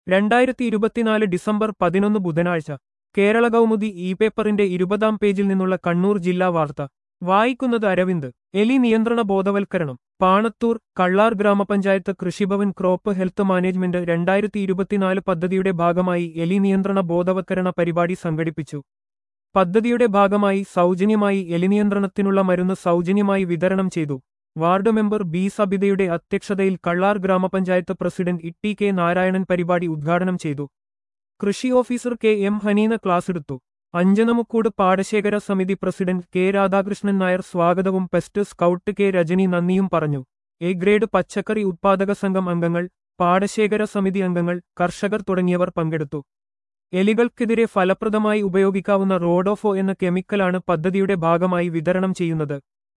രണ്ടായിരത്തി ഇരുപത്തിനാല് ഡിസംബർ പതിനൊന്ന് ബുധനാഴ്ച കേരള കൗമുദി ഇ പേപ്പറിന്റെ ഇരുപതാം പേജിൽ നിന്നുള്ള കണ്ണൂർ ജില്ലാ വാർത്ത വായിക്കുന്നത് അരവിന്ദ് എലി നിയന്ത്രണ ബോധവൽക്കരണം പാണത്തൂർ കള്ളാർ ഗ്രാമപഞ്ചായത്ത് കൃഷിഭവൻ ക്രോപ്പ് ഹെൽത്ത് മാനേജ്മെന്റ് രണ്ടായിരത്തി ഇരുപത്തിനാല് പദ്ധതിയുടെ ഭാഗമായി എലി നിയന്ത്രണ ബോധവൽക്കരണ പരിപാടി സംഘടിപ്പിച്ചു പദ്ധതിയുടെ ഭാഗമായി സൗജന്യമായി എലിനിയന്ത്രണത്തിനുള്ള മരുന്ന് സൗജന്യമായി വിതരണം ചെയ്തു വാർഡ് മെമ്പർ ബി സബിതയുടെ അധ്യക്ഷതയിൽ കള്ളാർ ഗ്രാമപഞ്ചായത്ത് പ്രസിഡന്റ് ഇട്ടി കെ നാരായണൻ പരിപാടി ഉദ്ഘാടനം ചെയ്തു കൃഷി ഓഫീസർ കെ എം ഹനീന ക്ലാസെടുത്തു അഞ്ചനമുക്കൂട് പാടശേഖര സമിതി പ്രസിഡന്റ് കെ രാധാകൃഷ്ണൻ നായർ സ്വാഗതവും പെസ്റ്റ് സ്കൗട്ട് കെ രജനി നന്ദിയും പറഞ്ഞു എ ഗ്രേഡ് പച്ചക്കറി ഉത്പാദക സംഘം അംഗങ്ങൾ പാടശേഖര സമിതി അംഗങ്ങൾ കർഷകർ തുടങ്ങിയവർ പങ്കെടുത്തു എലികൾക്കെതിരെ ഫലപ്രദമായി ഉപയോഗിക്കാവുന്ന റോഡോഫോ എന്ന കെമിക്കലാണ് പദ്ധതിയുടെ ഭാഗമായി വിതരണം ചെയ്യുന്നത്